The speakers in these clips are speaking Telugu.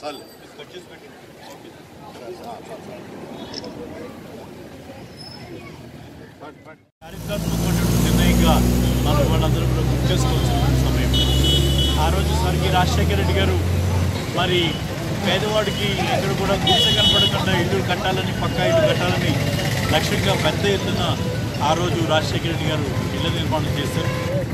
చాలు చారిత్రాత్మకమైనటువంటి నిర్ణయంగా మనం వాళ్ళందరూ కూడా గుర్తు చేసుకోవాల్సిన సమయం ఆ రోజు స్వర్గీయ రాజశేఖర రెడ్డి గారు మరి పేదవాడికి ఎక్కడ కూడా గుడిసె కనపడకుండా ఇల్లు కట్టాలని పక్కా ఇల్లు కట్టాలని లక్ష్యంగా పెద్ద ఎత్తున ఆ రోజు రాజశేఖర రెడ్డి గారు ఇళ్ల నిర్మాణం చేశారు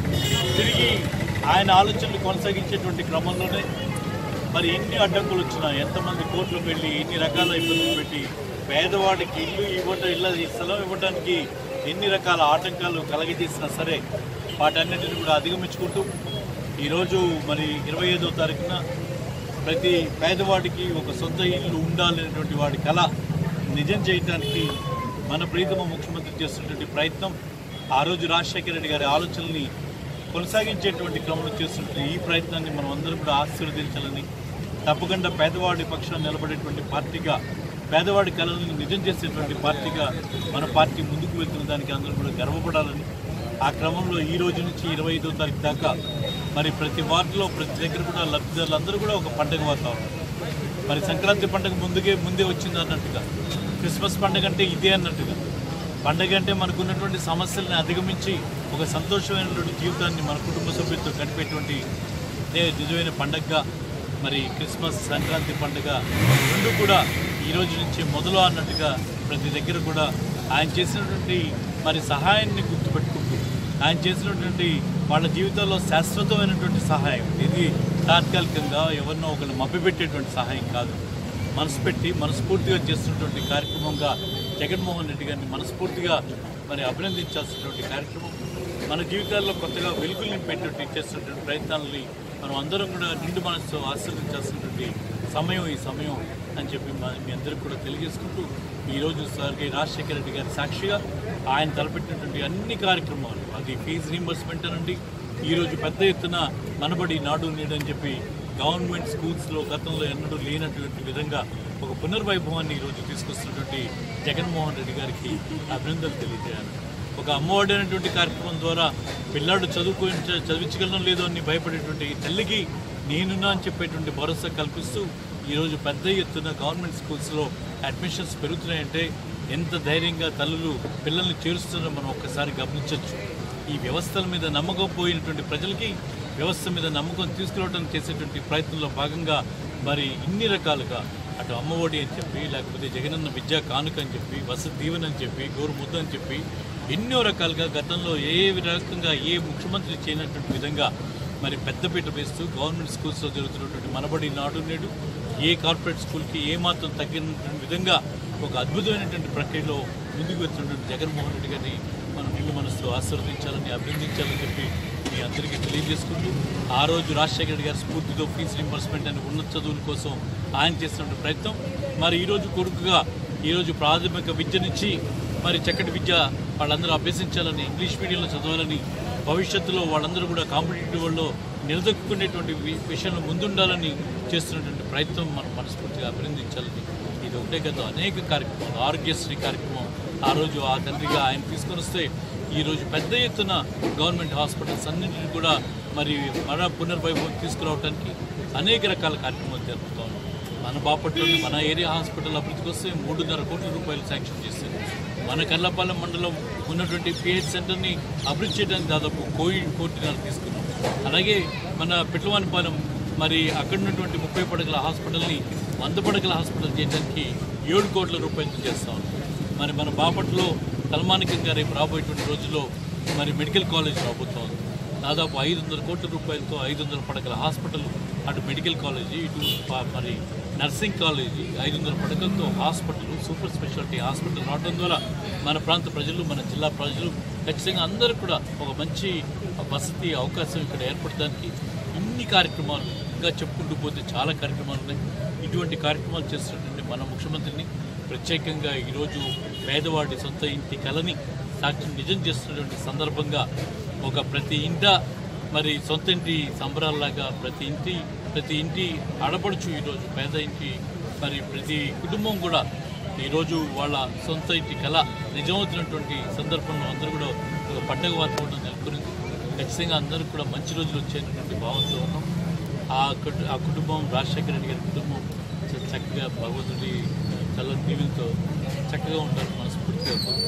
తిరిగి ఆయన ఆలోచనలు కొనసాగించేటువంటి క్రమంలోనే మరి ఎన్ని అడ్డంకులు వచ్చినా ఎంతమంది కోర్టులకు వెళ్ళి ఎన్ని రకాల ఇబ్బందులు పెట్టి పేదవాడికి ఇల్లు ఇవ్వటం ఇళ్ళ స్థలం ఇవ్వడానికి ఎన్ని రకాల ఆటంకాలు కలగజేసినా సరే వాటన్నిటిని కూడా అధిగమించుకుంటూ ఈరోజు మరి ఇరవై ఐదో తారీఖున ప్రతి పేదవాడికి ఒక సొంత ఇల్లు ఉండాలనేటువంటి వాడి కళ నిజం చేయడానికి మన ప్రీతమ ముఖ్యమంత్రి చేస్తున్నటువంటి ప్రయత్నం ఆ రోజు రాజశేఖర రెడ్డి గారి ఆలోచనల్ని కొనసాగించేటువంటి క్రమంలో చేస్తున్న ఈ ప్రయత్నాన్ని మనం అందరం కూడా ఆశీర్వదించాలని తప్పకుండా పేదవాడి పక్షాన్ని నిలబడేటువంటి పార్టీగా పేదవాడి కళలను నిజం చేసేటువంటి పార్టీగా మన పార్టీ ముందుకు వెళ్తున్న దానికి అందరూ కూడా గర్వపడాలని ఆ క్రమంలో ఈ రోజు నుంచి ఇరవై ఐదో తారీఖు దాకా మరి ప్రతి వార్డులో ప్రతి దగ్గర కూడా లబ్ధిదారులందరూ కూడా ఒక పండుగ వాతావరణం మరి సంక్రాంతి పండుగ ముందుగే ముందే వచ్చింది అన్నట్టుగా క్రిస్మస్ పండుగ అంటే ఇదే అన్నట్టుగా పండగ అంటే మనకున్నటువంటి సమస్యల్ని అధిగమించి ఒక సంతోషమైనటువంటి జీవితాన్ని మన కుటుంబ సభ్యులతో గడిపేటువంటి ఇదే నిజమైన పండగగా మరి క్రిస్మస్ సంక్రాంతి పండుగ రెండు కూడా ఈ రోజు నుంచి మొదలు అన్నట్టుగా ప్రతి దగ్గర కూడా ఆయన చేసినటువంటి మరి సహాయాన్ని గుర్తుపెట్టుకుంటూ ఆయన చేసినటువంటి వాళ్ళ జీవితాల్లో శాశ్వతమైనటువంటి సహాయం ఇది తాత్కాలికంగా ఎవరినో ఒకరిని మభ్యపెట్టేటువంటి సహాయం కాదు మనసు పెట్టి మనస్ఫూర్తిగా చేస్తున్నటువంటి కార్యక్రమంగా జగన్మోహన్ రెడ్డి గారిని మనస్ఫూర్తిగా మరి అభినందించాల్సినటువంటి కార్యక్రమం మన జీవితాల్లో కొత్తగా వెలుగులు నింపేటువంటి చేస్తున్నటువంటి ప్రయత్నాలని మనం అందరం కూడా నిండు మనసు ఆస్వాదించాల్సినటువంటి సమయం ఈ సమయం అని చెప్పి మా- మీ అందరికీ కూడా తెలియజేసుకుంటూ ఈరోజు స్వర్గీయ రాజశేఖర రెడ్డి గారి సాక్షిగా ఆయన తలపెట్టినటువంటి అన్ని కార్యక్రమాలు అది ఫీజు రీంబర్స్మెంట్ అనండి ఈరోజు పెద్ద ఎత్తున మనబడి నాడు నేడు అని చెప్పి గవర్నమెంట్ స్కూల్స్లో గతంలో ఎన్నడూ లేనటువంటి విధంగా ఒక పునర్వైభవాన్ని ఈరోజు తీసుకొస్తున్నటువంటి జగన్మోహన్ రెడ్డి గారికి అభినందనలు తెలియజేయాలి ఒక అమ్మఒడి అనేటువంటి కార్యక్రమం ద్వారా పిల్లాడు చదువుకో చదివించగలను లేదో అని భయపడేటువంటి ఈ తల్లికి నేనున్నా అని చెప్పేటువంటి భరోసా కల్పిస్తూ ఈరోజు పెద్ద ఎత్తున గవర్నమెంట్ స్కూల్స్లో అడ్మిషన్స్ పెరుగుతున్నాయంటే ఎంత ధైర్యంగా తల్లులు పిల్లల్ని చేరుస్తున్నారో మనం ఒక్కసారి గమనించవచ్చు ఈ వ్యవస్థల మీద నమ్మకం పోయినటువంటి ప్రజలకి వ్యవస్థ మీద నమ్మకం తీసుకురావడం చేసేటువంటి ప్రయత్నంలో భాగంగా మరి ఇన్ని రకాలుగా అటు అమ్మఒడి అని చెప్పి లేకపోతే జగనన్న విద్యా కానుక అని చెప్పి వసతి దీవెన అని చెప్పి గోరు ముద్ద అని చెప్పి ఎన్నో రకాలుగా గతంలో ఏ రకంగా ఏ ముఖ్యమంత్రి చేయనటువంటి విధంగా మరి పెద్దపీట వేస్తూ గవర్నమెంట్ స్కూల్స్లో జరుగుతున్నటువంటి మనబడి నాడు నేడు ఏ కార్పొరేట్ స్కూల్కి ఏ మాత్రం తగ్గినటువంటి విధంగా ఒక అద్భుతమైనటువంటి ప్రక్రియలో ముందుకు వెళ్తున్నటువంటి జగన్మోహన్ రెడ్డి గారిని మనం నిండు మనసుతో ఆశీర్వదించాలని అభినందించాలని చెప్పి మీ అందరికీ తెలియజేసుకుంటూ ఆ రోజు రాజశేఖర రెడ్డి గారి స్ఫూర్తితో ఫీజు రింబర్స్మెంట్ అని ఉన్నత చదువుల కోసం ఆయన చేస్తున్న ప్రయత్నం మరి ఈరోజు కొడుకుగా ఈరోజు ప్రాథమిక విద్య నుంచి మరి చక్కటి విద్య వాళ్ళందరూ అభ్యసించాలని ఇంగ్లీష్ మీడియంలో చదవాలని భవిష్యత్తులో వాళ్ళందరూ కూడా కాంపిటేటివ్ వరల్డ్లో నిలదొక్కునేటువంటి వి- విషయంలో ముందుండాలని చేస్తున్నటువంటి ప్రయత్నం మనం మనస్ఫూర్తిగా అభినందించాలని ఇది ఒకటే కదా అనేక కార్యక్రమాలు ఆరోగ్యశ్రీ కార్యక్రమం ఆ రోజు ఆ తండ్రిగా ఆయన తీసుకొని వస్తే ఈరోజు పెద్ద ఎత్తున గవర్నమెంట్ హాస్పిటల్స్ అన్నింటినీ కూడా మరి మన పునర్వైభవం తీసుకురావడానికి అనేక రకాల కార్యక్రమాలు జరుపుతా ఉన్నాం మన బాపట్లోని మన ఏరియా హాస్పిటల్ అభివృద్ధికి వస్తే మూడున్నర కోట్ల రూపాయలు శాంక్షన్ చేశారు మన కర్లపాలెం మండలం ఉన్నటువంటి పిహెచ్ సెంటర్ని అభివృద్ధి చేయడానికి దాదాపు కోయి కోటిన్నర తీసుకున్నాం అలాగే మన పిట్లవానిపాలెం మరి అక్కడ ఉన్నటువంటి ముప్పై పడకల హాస్పిటల్ని వంద పడకల హాస్పిటల్ చేయడానికి ఏడు కోట్ల రూపాయలతో చేస్తా ఉన్నాం మరి మన బాపట్లో తలమానికంగా రేపు రాబోయేటువంటి రోజుల్లో మరి మెడికల్ కాలేజ్ రాబోతోంది దాదాపు ఐదు వందల కోట్ల రూపాయలతో ఐదు వందల పడకల హాస్పిటల్ అటు మెడికల్ కాలేజీ ఇటు ప- మరి నర్సింగ్ కాలేజీ ఐదు వందల పడకలతో హాస్పిటల్ సూపర్ స్పెషాలిటీ హాస్పిటల్ రావడం ద్వారా మన ప్రాంత ప్రజలు మన జిల్లా ప్రజలు ఖచ్చితంగా అందరూ కూడా ఒక మంచి వసతి అవకాశం ఇక్కడ ఏర్పడడానికి ఇన్ని కార్యక్రమాలు ఇంకా చెప్పుకుంటూ పోతే చాలా కార్యక్రమాలు ఉన్నాయి ఇటువంటి కార్యక్రమాలు చేస్తున్నటువంటి మన ముఖ్యమంత్రిని ప్రత్యేకంగా ఈరోజు పేదవాడి సొంత ఇంటి కలని సాక్ష్యం నిజం చేస్తున్నటువంటి సందర్భంగా ఒక ప్రతి ఇంట మరి సొంత ఇంటి సంబరాల్లాగా ప్రతి ఇంటి ప్రతి ఇంటి ఆడపడుచు ఈరోజు పేద ఇంటి మరి ప్రతి కుటుంబం కూడా ఈరోజు వాళ్ళ సొంత ఇంటి కళ నిజమవుతున్నటువంటి సందర్భంలో అందరూ కూడా ఒక పండగ వాతావరణం నెలకొనింది ఖచ్చితంగా అందరూ కూడా మంచి రోజులు వచ్చేటటువంటి భావంతో ఉన్నాం ఆ కుటు- ఆ కుటుంబం రాజశేఖర రెడ్డి గారి కుటుంబం చక్కగా భగవంతుడి చల్ల దీవులతో చక్కగా ఉంటారు మనస్ఫూర్తిగా